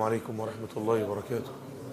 عليكم ورحمة الله وبركاته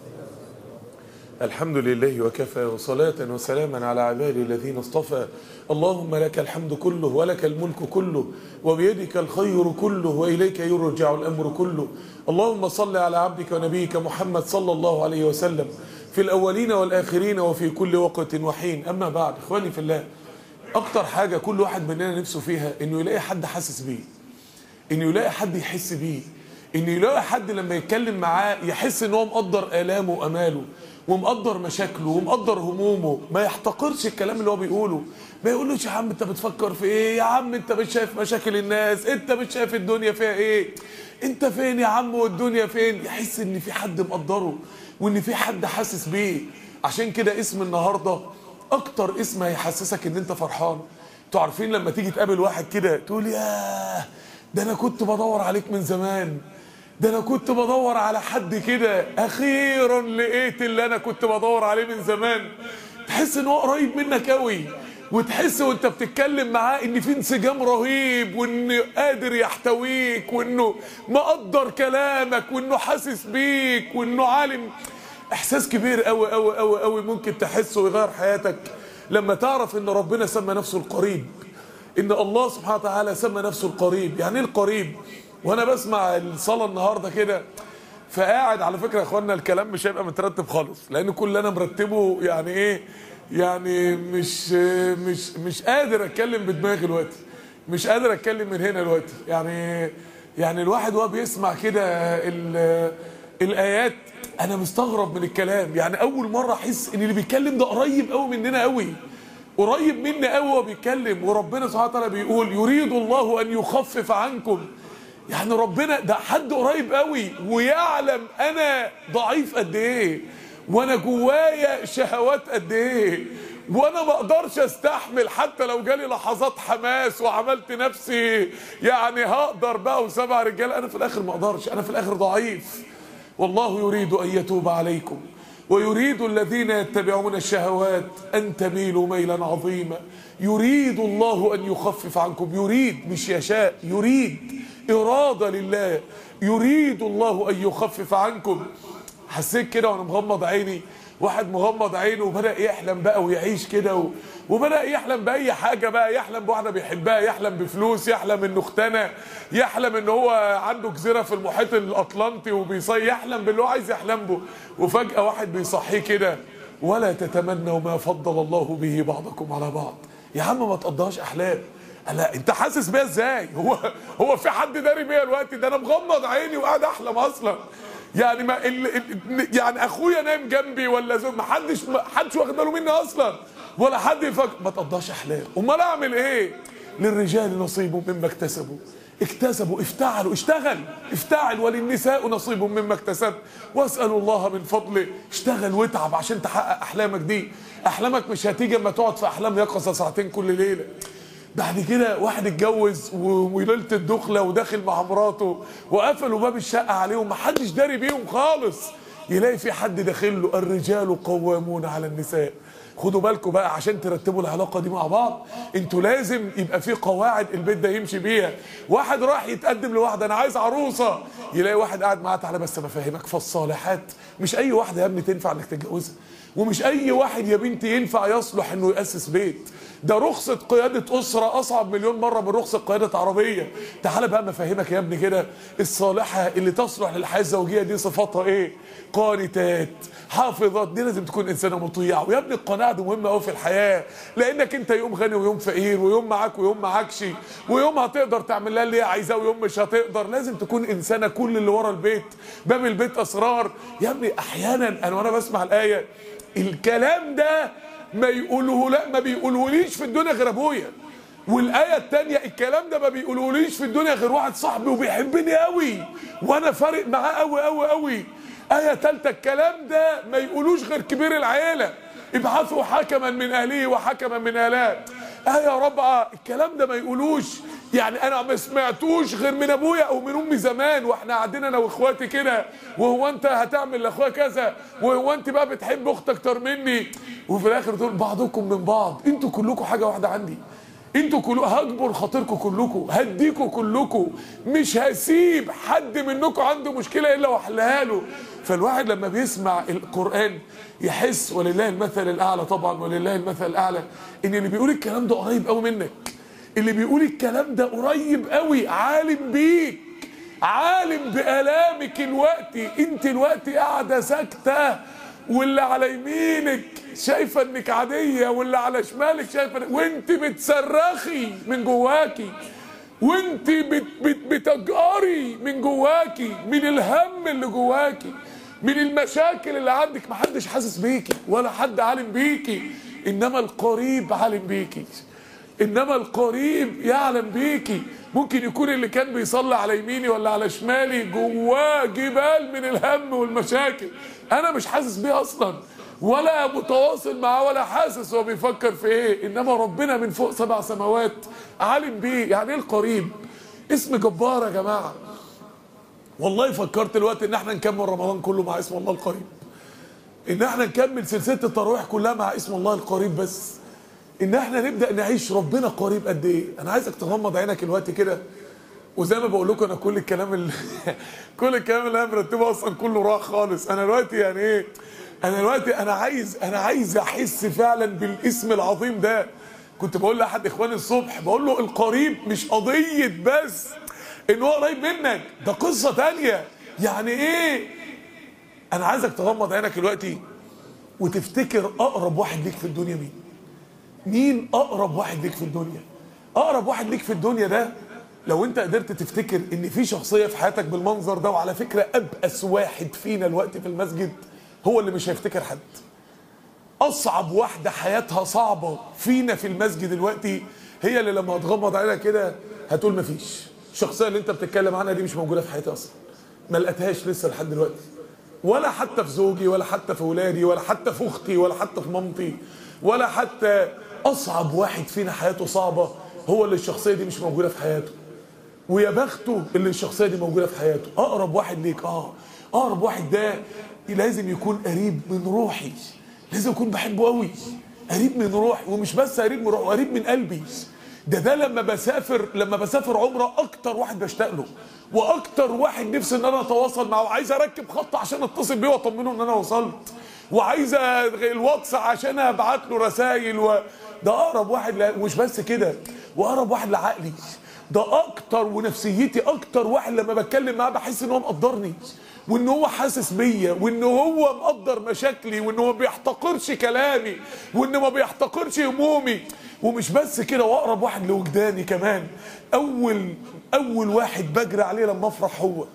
الحمد لله وكفى وصلاة وسلاما على عباده الذين اصطفى اللهم لك الحمد كله ولك الملك كله وبيدك الخير كله وإليك يرجع الأمر كله اللهم صل على عبدك ونبيك محمد صلى الله عليه وسلم في الأولين والآخرين وفي كل وقت وحين أما بعد إخواني في الله أكتر حاجة كل واحد مننا نفسه فيها إنه يلاقي حد حاسس بيه إنه يلاقي حد يحس بيه إنه يلاقي حد لما يتكلم معاه يحس إن هو مقدر آلامه وأماله ومقدر مشاكله ومقدر همومه ما يحتقرش الكلام اللي هو بيقوله ما يقولوش يا عم انت بتفكر في ايه يا عم انت مش شايف مشاكل الناس انت مش شايف الدنيا فيها ايه انت فين يا عم والدنيا فين يحس ان في حد مقدره وان في حد حاسس بيه عشان كده اسم النهارده اكتر اسم هيحسسك ان انت فرحان انتوا عارفين لما تيجي تقابل واحد كده تقول ياه ده انا كنت بدور عليك من زمان ده انا كنت بدور على حد كده اخيرا لقيت اللي انا كنت بدور عليه من زمان تحس ان هو قريب منك قوي وتحس وانت بتتكلم معاه ان في انسجام رهيب وانه قادر يحتويك وانه مقدر كلامك وانه حاسس بيك وانه عالم احساس كبير قوي قوي قوي قوي ممكن تحسه ويغير حياتك لما تعرف ان ربنا سمى نفسه القريب ان الله سبحانه وتعالى سمى نفسه القريب يعني ايه القريب وانا بسمع الصلاه النهارده كده فقاعد على فكره يا اخوانا الكلام مش هيبقى مترتب خالص لان كل اللي انا مرتبه يعني ايه يعني مش مش مش قادر اتكلم بدماغي دلوقتي مش قادر اتكلم من هنا دلوقتي يعني يعني الواحد وهو بيسمع كده الايات انا مستغرب من الكلام يعني اول مره احس ان اللي بيتكلم ده قريب قوي مننا قوي قريب منا قوي وهو بيتكلم وربنا سبحانه وتعالى بيقول يريد الله ان يخفف عنكم يعني ربنا ده حد قريب قوي ويعلم انا ضعيف قد ايه وانا جوايا شهوات قد ايه وانا ما اقدرش استحمل حتى لو جالي لحظات حماس وعملت نفسي يعني هقدر بقى وسبع رجال انا في الاخر ما اقدرش انا في الاخر ضعيف والله يريد ان يتوب عليكم ويريد الذين يتبعون الشهوات ان تميلوا ميلا عظيما يريد الله ان يخفف عنكم يريد مش يشاء يريد اراده لله يريد الله ان يخفف عنكم حسيت كده وانا مغمض عيني واحد مغمض عينه وبدا يحلم بقى ويعيش كده و... وبدا يحلم باي حاجه بقى يحلم بواحده بيحبها يحلم بفلوس يحلم انه اختنى يحلم ان هو عنده جزيره في المحيط الاطلنطي وبيصي يحلم باللي هو عايز يحلم به وفجاه واحد بيصحيه كده ولا تتمنوا ما فضل الله به بعضكم على بعض يا عم ما تقضيهاش احلام لا انت حاسس بيها ازاي هو هو في حد داري بيا الوقت ده انا مغمض عيني وقاعد احلم اصلا يعني ما ال ال يعني اخويا نايم جنبي ولا زوج ما حدش ما حدش واخد باله مني اصلا ولا حد يفكر ما تقضاش احلام امال اعمل ايه للرجال نصيب مما اكتسبوا اكتسبوا افتعلوا اشتغل افتعل وللنساء نصيب مما اكتسب واسالوا الله من فضله اشتغل واتعب عشان تحقق احلامك دي احلامك مش هتيجي اما تقعد في احلام يقظه ساعتين كل ليله بعد كده واحد اتجوز وليله الدخله وداخل مع مراته وقفلوا باب الشقه عليهم محدش داري بيهم خالص يلاقي في حد داخل له الرجال قوامون على النساء خدوا بالكم بقى عشان ترتبوا العلاقه دي مع بعض انتوا لازم يبقى في قواعد البيت ده يمشي بيها واحد راح يتقدم لواحده انا عايز عروسه يلاقي واحد قاعد معاه تعالى بس انا افهمك فالصالحات مش اي واحده يا ابني تنفع انك تتجوزها ومش اي واحد يا بنتي ينفع يصلح انه ياسس بيت ده رخصة قيادة أسرة أصعب مليون مرة من رخصة قيادة عربية تعال بقى مفهمك يا ابني كده الصالحة اللي تصلح للحياة الزوجية دي صفاتها إيه قانتات حافظات دي لازم تكون إنسانة مطيعة ويا ابني القناعة دي مهمة أوي في الحياة لأنك أنت يوم غني ويوم فقير ويوم معاك ويوم معاكش ويوم هتقدر تعمل لها اللي هي عايزاه ويوم مش هتقدر لازم تكون إنسانة كل اللي ورا البيت باب البيت أسرار يا ابني أحيانا أنا وأنا بسمع الآية الكلام ده ما يقوله لا ما بيقولهوليش في الدنيا غير ابويا والايه الثانيه الكلام ده ما بيقولهوليش في الدنيا غير واحد صاحبي وبيحبني قوي وانا فارق معاه قوي قوي قوي ايه ثالثه الكلام ده ما يقولوش غير كبير العيله ابعثوا حكما من اهله وحكما من اهلها ايه رابعه الكلام ده ما يقولوش يعني انا ما سمعتوش غير من ابويا او من امي زمان واحنا قاعدين انا واخواتي كده وهو انت هتعمل لاخويا كذا وهو انت بقى بتحب اختك اكتر مني وفي الاخر تقول بعضكم من بعض انتوا كلكم حاجه واحده عندي انتوا كلكم هجبر خاطركم كلكم هديكم كلكم مش هسيب حد منكم عنده مشكله الا واحلها له فالواحد لما بيسمع القران يحس ولله المثل الاعلى طبعا ولله المثل الاعلى ان اللي بيقول الكلام ده قريب قوي منك اللي بيقول الكلام ده قريب قوي عالم بيك عالم بآلامك الوقتي انت الوقت قاعدة ساكتة واللي على يمينك شايفة انك عادية واللي على شمالك شايفة إنك- وانت بتصرخي من جواكي وانت بت بت بتجاري من جواكي من الهم اللي جواكي من المشاكل اللي عندك محدش حاسس بيكي ولا حد عالم بيكي انما القريب عالم بيكي انما القريب يعلم بيكي ممكن يكون اللي كان بيصلي على يميني ولا على شمالي جواه جبال من الهم والمشاكل انا مش حاسس بيه اصلا ولا متواصل معاه ولا حاسس هو بيفكر في ايه انما ربنا من فوق سبع سماوات عالم بيه يعني ايه القريب اسم جبار يا جماعه والله فكرت الوقت ان احنا نكمل رمضان كله مع اسم الله القريب ان احنا نكمل سلسله التراويح كلها مع اسم الله القريب بس ان احنا نبدا نعيش ربنا قريب قد ايه انا عايزك تغمض عينك الوقت كده وزي ما بقول لكم انا كل الكلام اللي كل الكلام اللي انا مرتبه اصلا كله راح خالص انا دلوقتي يعني ايه انا دلوقتي انا عايز انا عايز احس فعلا بالاسم العظيم ده كنت بقول لاحد اخواني الصبح بقول له القريب مش قضيه بس ان هو قريب منك ده قصه تانية يعني ايه انا عايزك تغمض عينك دلوقتي وتفتكر اقرب واحد ليك في الدنيا مين مين اقرب واحد ليك في الدنيا اقرب واحد ليك في الدنيا ده لو انت قدرت تفتكر ان في شخصيه في حياتك بالمنظر ده وعلى فكره ابأس واحد فينا الوقت في المسجد هو اللي مش هيفتكر حد اصعب واحده حياتها صعبه فينا في المسجد دلوقتي هي اللي لما هتغمض عينها كده هتقول مفيش الشخصيه اللي انت بتتكلم عنها دي مش موجوده في حياتي اصلا ما لقيتهاش لسه لحد دلوقتي ولا حتى في زوجي ولا حتى في ولادي ولا حتى في اختي ولا حتى في مامتي ولا حتى اصعب واحد فينا حياته صعبه هو اللي الشخصيه دي مش موجوده في حياته ويا بخته اللي الشخصيه دي موجوده في حياته اقرب واحد ليك اه اقرب واحد ده لازم يكون قريب من روحي لازم اكون بحبه قوي قريب من روحي ومش بس قريب من روحي قريب من قلبي ده ده لما بسافر لما بسافر عمره اكتر واحد بشتاق له واكتر واحد نفسي ان انا اتواصل معه وعايز اركب خط عشان اتصل بيه واطمنه ان انا وصلت وعايز الواتس عشان ابعت له رسائل و... ده اقرب واحد ل... مش بس كده واقرب واحد لعقلي ده اكتر ونفسيتي اكتر واحد لما بتكلم معاه بحس ان هو مقدرني وان هو حاسس بيا وان هو مقدر مشاكلي وان هو ما بيحتقرش كلامي وان ما بيحتقرش همومي ومش بس كده واقرب واحد لوجداني كمان اول اول واحد بجري عليه لما افرح هو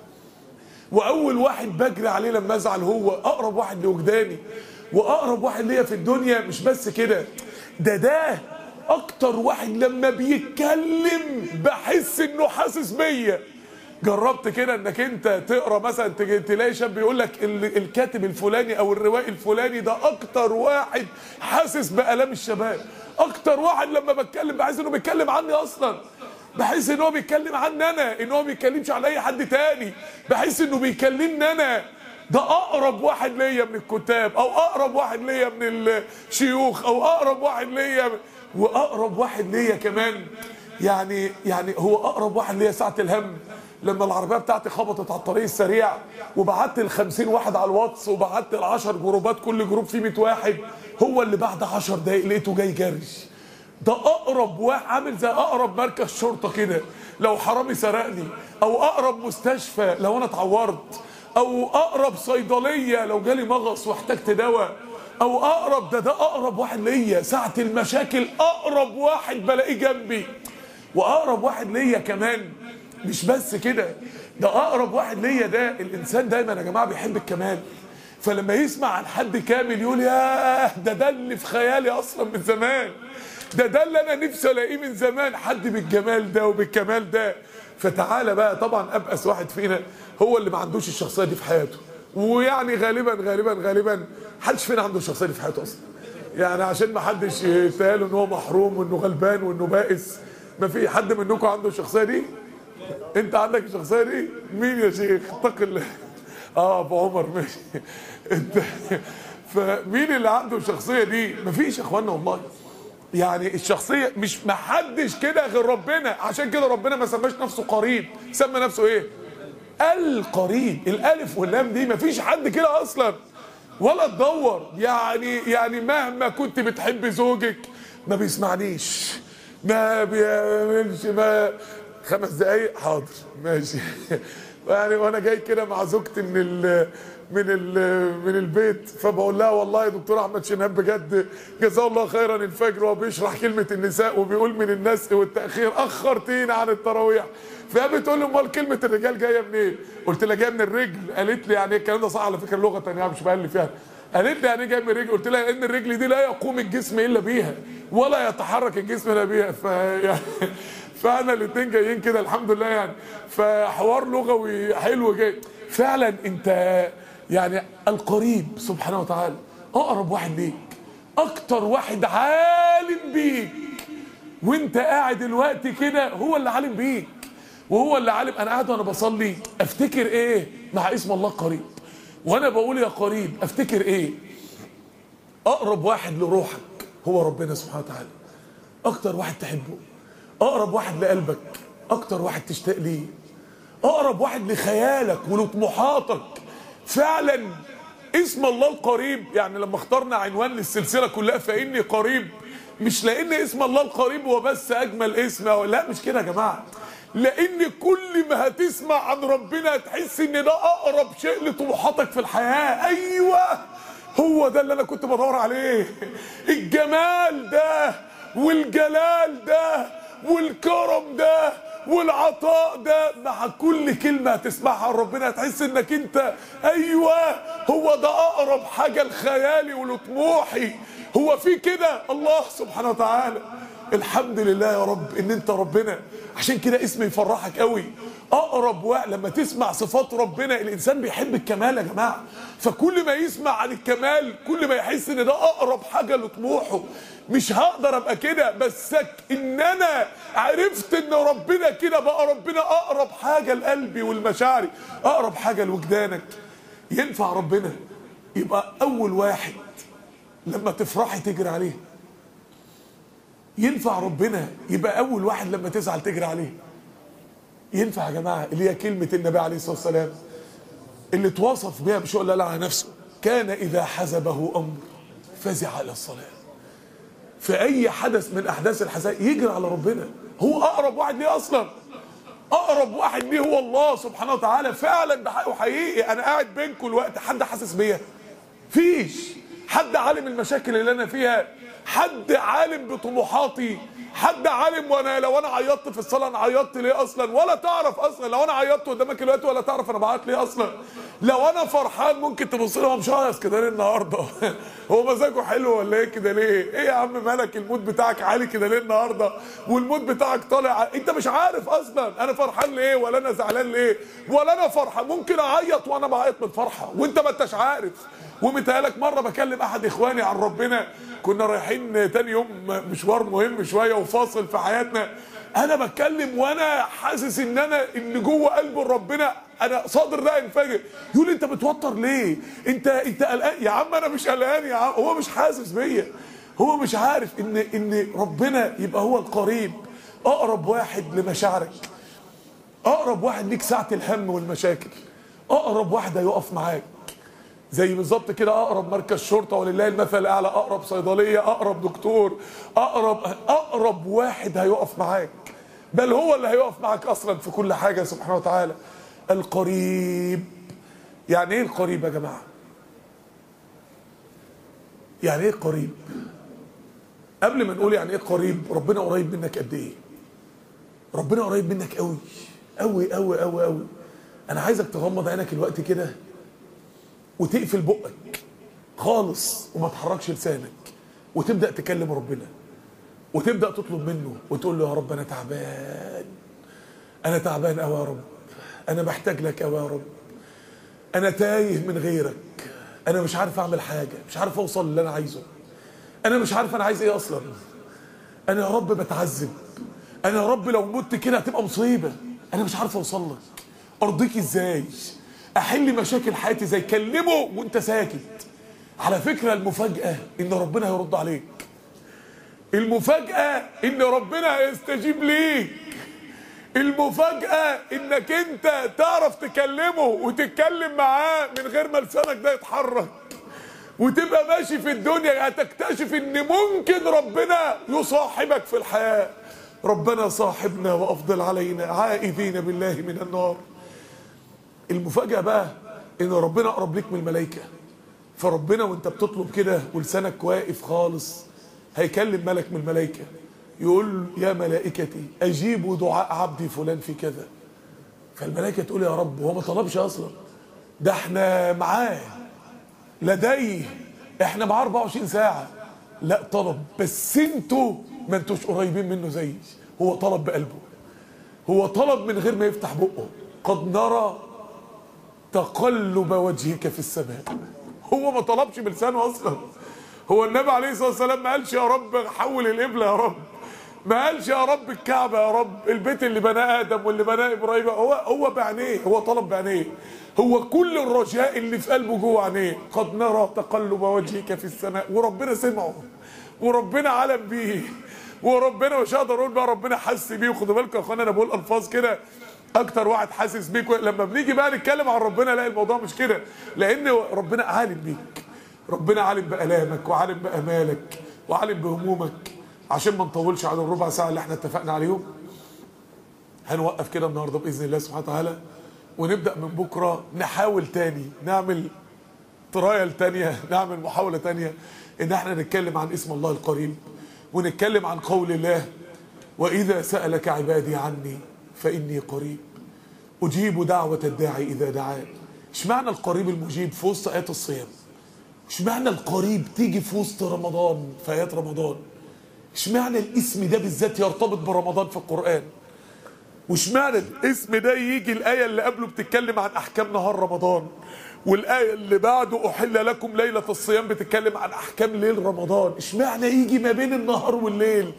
واول واحد بجري عليه لما ازعل هو اقرب واحد لوجداني واقرب واحد ليا في الدنيا مش بس كده ده ده اكتر واحد لما بيتكلم بحس انه حاسس بيا جربت كده انك انت تقرا مثلا تجي تلاقي شاب بيقول لك ال- الكاتب الفلاني او الروائي الفلاني ده اكتر واحد حاسس بالام الشباب اكتر واحد لما بتكلم بحس انه بيتكلم عني اصلا بحس ان هو بيتكلم عني انا ان هو ما بيتكلمش عن اي حد تاني بحس انه بيكلمني انا ده اقرب واحد ليا من الكتاب او اقرب واحد ليا من الشيوخ او اقرب واحد ليا واقرب واحد ليا كمان يعني يعني هو اقرب واحد ليا ساعه الهم لما العربيه بتاعتي خبطت على الطريق السريع وبعت ل 50 واحد على الواتس وبعت ل 10 جروبات كل جروب فيه 100 واحد هو اللي بعد 10 دقايق لقيته جاي جري ده اقرب واحد عامل زي اقرب مركز شرطه كده لو حرامي سرقني او اقرب مستشفى لو انا اتعورت او اقرب صيدليه لو جالي مغص واحتجت دواء او اقرب ده ده اقرب واحد ليا ساعه المشاكل اقرب واحد بلاقيه جنبي واقرب واحد ليا كمان مش بس كده ده اقرب واحد ليا ده الانسان دايما يا جماعه بيحب الكمال فلما يسمع عن حد كامل يقول ياه ده ده اللي في خيالي اصلا من زمان ده ده اللي انا نفسي الاقيه من زمان حد بالجمال ده وبالكمال ده فتعالى بقى طبعا ابأس واحد فينا هو اللي ما عندوش الشخصيه دي في حياته ويعني غالبا غالبا غالبا حدش فينا عنده الشخصيه دي في حياته اصلا يعني عشان ما حدش يتقال ان هو محروم وانه غلبان وانه بائس ما في حد منكم عنده الشخصيه دي انت عندك الشخصيه دي مين يا شيخ اتق الله اه ابو عمر ماشي انت فمين اللي عنده الشخصيه دي مفيش يا اخوانا والله يعني الشخصيه مش محدش كده غير ربنا عشان كده ربنا ما سماش نفسه قريب سمى نفسه ايه القريب الالف واللام دي مفيش حد كده اصلا ولا تدور يعني يعني مهما كنت بتحب زوجك ما بيسمعنيش ما بيعملش ما خمس دقايق حاضر ماشي يعني وانا جاي كده مع زوجتي من ال من ال من البيت فبقول لها والله يا دكتور احمد شناب بجد جزاه الله خيرا الفجر وهو بيشرح كلمه النساء وبيقول من النسق والتاخير اخرتينا عن التراويح فبتقول له امال كلمه الرجال جايه منين؟ قلت لها جايه من الرجل قالت لي يعني الكلام ده صح على فكره لغه ثانيه مش بقلب فيها قالت لي يعني جايه من الرجل قلت لها ان الرجل دي لا يقوم الجسم الا بيها ولا يتحرك الجسم الا بيها ف يعني فاحنا الاثنين جايين كده الحمد لله يعني فحوار لغوي حلو جاي فعلا انت يعني القريب سبحانه وتعالى اقرب واحد ليك اكتر واحد عالم بيك وانت قاعد الوقت كده هو اللي عالم بيك وهو اللي عالم انا قاعد وانا بصلي افتكر ايه مع اسم الله قريب وانا بقول يا قريب افتكر ايه اقرب واحد لروحك هو ربنا سبحانه وتعالى اكتر واحد تحبه اقرب واحد لقلبك اكتر واحد تشتاق ليه اقرب واحد لخيالك ولطموحاتك فعلا اسم الله القريب يعني لما اخترنا عنوان للسلسله كلها فاني قريب مش لان اسم الله القريب هو بس اجمل اسم لا مش كده يا جماعه لان كل ما هتسمع عن ربنا هتحس ان ده اقرب شيء لطموحاتك في الحياه ايوه هو ده اللي انا كنت بدور عليه الجمال ده والجلال ده والكرم ده والعطاء ده مع كل كلمة هتسمعها عن ربنا هتحس انك انت ايوه هو ده اقرب حاجة لخيالي ولطموحي هو في كده الله سبحانه وتعالى الحمد لله يا رب ان انت ربنا عشان كده اسمي يفرحك قوي اقرب وقت لما تسمع صفات ربنا الانسان بيحب الكمال يا جماعه فكل ما يسمع عن الكمال كل ما يحس ان ده اقرب حاجه لطموحه مش هقدر ابقى كده بس ان انا عرفت ان ربنا كده بقى ربنا اقرب حاجه لقلبي والمشاعري اقرب حاجه لوجدانك ينفع ربنا يبقى اول واحد لما تفرحي تجري عليه ينفع ربنا يبقى اول واحد لما تزعل تجري عليه ينفع يا جماعه اللي هي كلمه النبي عليه الصلاه والسلام اللي اتوصف بها مش هو على نفسه كان اذا حزبه امر فزع الى الصلاه في اي حدث من احداث الحزن يجري على ربنا هو اقرب واحد ليه اصلا اقرب واحد ليه هو الله سبحانه وتعالى فعلا ده حقيقي انا قاعد بينكم الوقت حد حاسس بيا فيش حد عالم المشاكل اللي انا فيها حد عالم بطموحاتي حد عالم وانا لو انا عيطت في الصلاه انا عيطت ليه اصلا ولا تعرف اصلا لو انا عيطت قدامك الوقت ولا تعرف انا بعيط ليه اصلا لو انا فرحان ممكن تبص لي هو مش هيص كده ليه النهارده هو مزاجه حلو ولا ايه كده ليه ايه يا عم مالك المود بتاعك عالي كده ليه النهارده والمود بتاعك طالع انت مش عارف اصلا انا فرحان ليه ولا انا زعلان ليه ولا انا فرحان ممكن اعيط وانا بعيط من الفرحه وانت ما انتش عارف ومتهيألك مرة بكلم أحد إخواني عن ربنا كنا رايحين تاني يوم مشوار مهم شوية وفاصل في حياتنا أنا بتكلم وأنا حاسس إن أنا إن جوه قلب ربنا أنا صادر ده ينفجر يقول لي أنت بتوتر ليه؟ أنت أنت قلقان يا عم أنا مش قلقان يا عم هو مش حاسس بيا هو مش عارف إن إن ربنا يبقى هو القريب أقرب واحد لمشاعرك أقرب واحد ليك ساعة الهم والمشاكل أقرب واحد هيقف معاك زي بالظبط كده اقرب مركز شرطه ولله المثل الاعلى اقرب صيدليه اقرب دكتور اقرب اقرب واحد هيقف معاك بل هو اللي هيقف معاك اصلا في كل حاجه سبحانه وتعالى القريب يعني ايه القريب يا جماعه يعني ايه قريب قبل ما نقول يعني ايه قريب ربنا قريب منك قد ايه ربنا قريب منك قوي قوي قوي قوي قوي انا عايزك تغمض عينك الوقت كده وتقفل بقك خالص وما تحركش لسانك وتبدا تكلم ربنا وتبدا تطلب منه وتقول له يا رب انا تعبان انا تعبان قوي يا رب انا محتاج لك قوي يا رب انا تايه من غيرك انا مش عارف اعمل حاجه مش عارف اوصل اللي انا عايزه انا مش عارف انا عايز ايه اصلا انا يا رب بتعذب انا يا رب لو مت كده هتبقى مصيبه انا مش عارف اوصل لك ارضيك ازاي احل مشاكل حياتي زي كلمه وانت ساكت على فكره المفاجاه ان ربنا هيرد عليك المفاجأة ان ربنا هيستجيب ليك المفاجأة انك انت تعرف تكلمه وتتكلم معاه من غير ما لسانك ده يتحرك وتبقى ماشي في الدنيا هتكتشف ان ممكن ربنا يصاحبك في الحياة ربنا صاحبنا وافضل علينا عائذين بالله من النار المفاجأة بقى ان ربنا اقرب ليك من الملائكة فربنا وانت بتطلب كده ولسانك واقف خالص هيكلم ملك من الملائكة يقول يا ملائكتي اجيبوا دعاء عبدي فلان في كذا فالملائكة تقول يا رب هو ما طلبش اصلا ده احنا معاه لديه احنا معاه 24 ساعة لا طلب بس انتوا ما انتوش قريبين منه زيي هو طلب بقلبه هو طلب من غير ما يفتح بقه قد نرى تقلب وجهك في السماء هو ما طلبش بلسانه اصلا هو النبي عليه الصلاه والسلام ما قالش يا رب حول القبله يا رب ما قالش يا رب الكعبه يا رب البيت اللي بناه ادم واللي بناه ابراهيم هو هو بعينيه هو طلب بعينيه هو كل الرجاء اللي في قلبه جوه عينيه قد نرى تقلب وجهك في السماء وربنا سمعه وربنا علم بيه وربنا مش هقدر اقول بقى ربنا حس بيه وخدوا بالكم يا اخوانا انا بقول الفاظ كده اكتر واحد حاسس بيك لما بنيجي بقى نتكلم عن ربنا لا الموضوع مش كده لان ربنا عالم بيك ربنا عالم بالامك وعالم بامالك وعالم بهمومك عشان ما نطولش على الربع ساعه اللي احنا اتفقنا عليهم هنوقف كده النهارده باذن الله سبحانه وتعالى ونبدا من بكره نحاول تاني نعمل ترايل تانية نعمل محاولة تانية ان احنا نتكلم عن اسم الله القريب ونتكلم عن قول الله واذا سألك عبادي عني فاني قريب اجيب دعوة الداعي اذا دعان اشمعنى القريب المجيب في وسط ايات الصيام اشمعنى القريب تيجي في وسط رمضان في ايات رمضان اشمعنى الاسم ده بالذات يرتبط برمضان في القرآن واشمعنى الاسم ده يجي الآية اللي قبله بتتكلم عن أحكام نهار رمضان والآية اللي بعده أحل لكم ليلة الصيام بتتكلم عن أحكام ليل رمضان اشمعنى يجي ما بين النهار والليل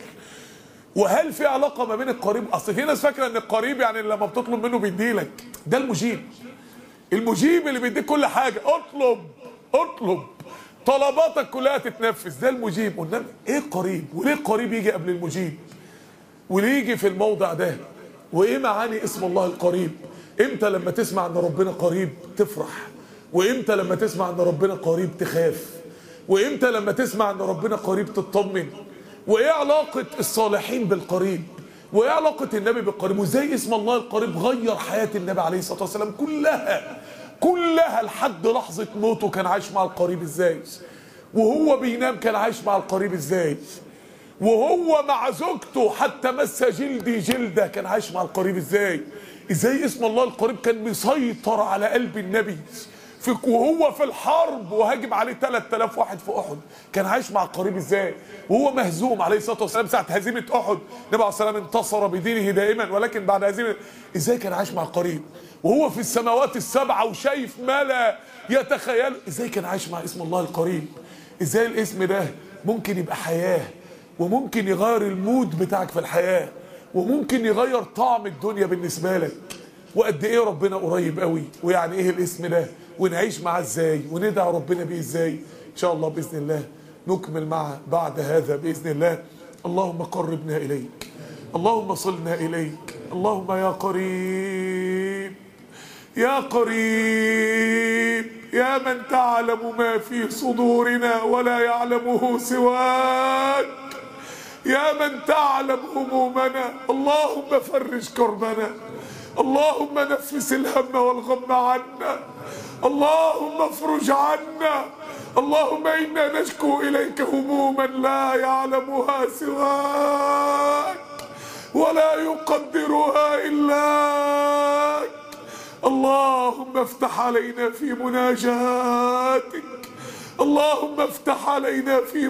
وهل في علاقة ما بين القريب أصل في ناس فاكرة إن القريب يعني لما بتطلب منه بيديلك ده المجيب المجيب اللي بيديك كل حاجة اطلب اطلب طلباتك كلها تتنفذ ده المجيب قلنا ايه قريب وليه القريب يجي قبل المجيب وليه يجي في الموضع ده وايه معاني اسم الله القريب امتى لما تسمع ان ربنا قريب تفرح وامتى لما تسمع ان ربنا قريب تخاف وامتى لما تسمع ان ربنا قريب تطمن وايه علاقة الصالحين بالقريب وايه علاقة النبي بالقريب وازاي اسم الله القريب غير حياة النبي عليه الصلاة والسلام كلها كلها لحد لحظة موته كان عايش مع القريب ازاي وهو بينام كان عايش مع القريب ازاي وهو مع زوجته حتى مس جلدي جلده كان عايش مع القريب ازاي ازاي اسم الله القريب كان مسيطر على قلب النبي في وهو في الحرب وهاجم عليه 3000 واحد في احد كان عايش مع القريب ازاي وهو مهزوم عليه الصلاه والسلام ساعه هزيمه احد النبي عليه السلام انتصر بدينه دائما ولكن بعد هزيمه ازاي كان عايش مع القريب وهو في السماوات السبعه وشايف ما لا يتخيل ازاي كان عايش مع اسم الله القريب ازاي الاسم ده ممكن يبقى حياه وممكن يغير المود بتاعك في الحياة وممكن يغير طعم الدنيا بالنسبة لك وقد ايه ربنا قريب قوي ويعني ايه الاسم ده ونعيش معاه ازاي وندعي ربنا بيه ازاي ان شاء الله باذن الله نكمل مع بعد هذا باذن الله اللهم قربنا اليك اللهم صلنا اليك اللهم يا قريب يا قريب يا من تعلم ما في صدورنا ولا يعلمه سواك يا من تعلم همومنا اللهم فرج كربنا اللهم نفس الهم والغم عنا اللهم افرج عنا اللهم انا نشكو اليك هموما لا يعلمها سواك ولا يقدرها الاك اللهم افتح علينا في مناجاتك اللهم افتح علينا في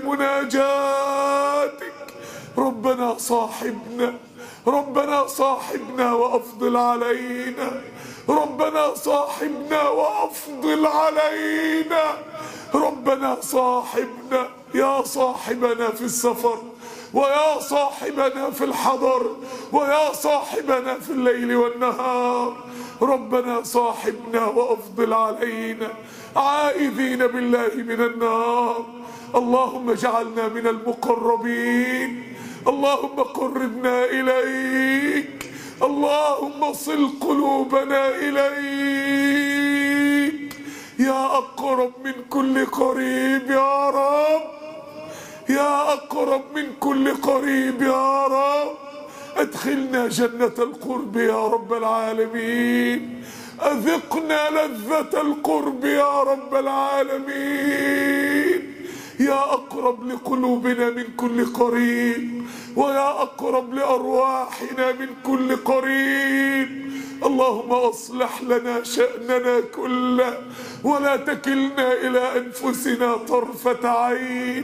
مناجاتك ربنا صاحبنا ربنا صاحبنا وافضل علينا ربنا صاحبنا وافضل علينا ربنا صاحبنا يا صاحبنا في السفر ويا صاحبنا في الحضر ويا صاحبنا في الليل والنهار ربنا صاحبنا وافضل علينا عائذين بالله من النار اللهم اجعلنا من المقربين اللهم قربنا إليك اللهم صل قلوبنا إليك يا أقرب من كل قريب يا رب يا أقرب من كل قريب يا رب أدخلنا جنة القرب يا رب العالمين أذقنا لذة القرب يا رب العالمين يا أقرب لقلوبنا من كل قريب ويا أقرب لأرواحنا من كل قريب اللهم أصلح لنا شأننا كله ولا تكلنا إلى أنفسنا طرفة عين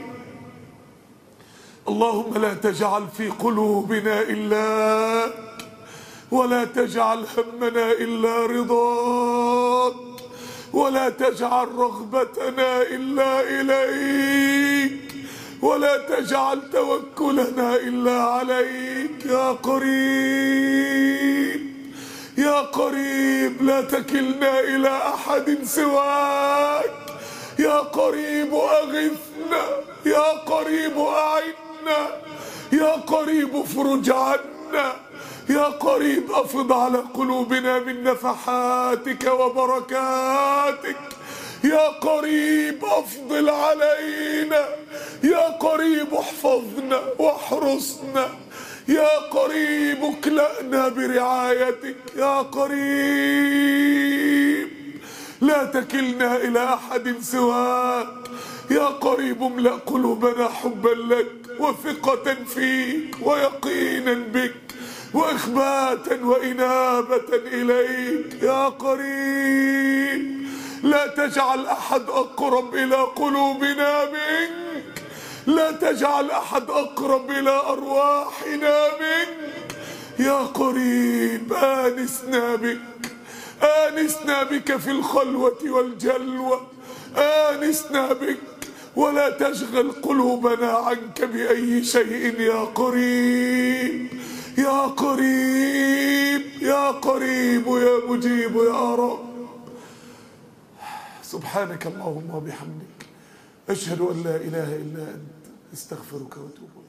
اللهم لا تجعل في قلوبنا إلا ولا تجعل همنا إلا رضاك ولا تجعل رغبتنا إلا إليك ولا تجعل توكلنا إلا عليك يا قريب يا قريب لا تكلنا إلى أحد سواك يا قريب أغثنا يا قريب أعنا يا قريب افرج عنا يا قريب افض على قلوبنا من نفحاتك وبركاتك يا قريب افضل علينا يا قريب احفظنا واحرسنا يا قريب اكلأنا برعايتك يا قريب لا تكلنا إلى أحد سواك يا قريب املأ قلوبنا حبا لك وثقة فيك ويقينا بك وإخباتا وإنابة إليك يا قريب لا تجعل أحد أقرب إلى قلوبنا منك لا تجعل أحد أقرب إلى أرواحنا منك يا قريب آنسنا بك آنسنا بك في الخلوة والجلوة آنسنا بك ولا تشغل قلوبنا عنك بأي شيء يا قريب يا قريب يا قريب يا مجيب يا رب سبحانك اللهم وبحمدك أشهد أن لا إله إلا أنت استغفرك واتوب إليك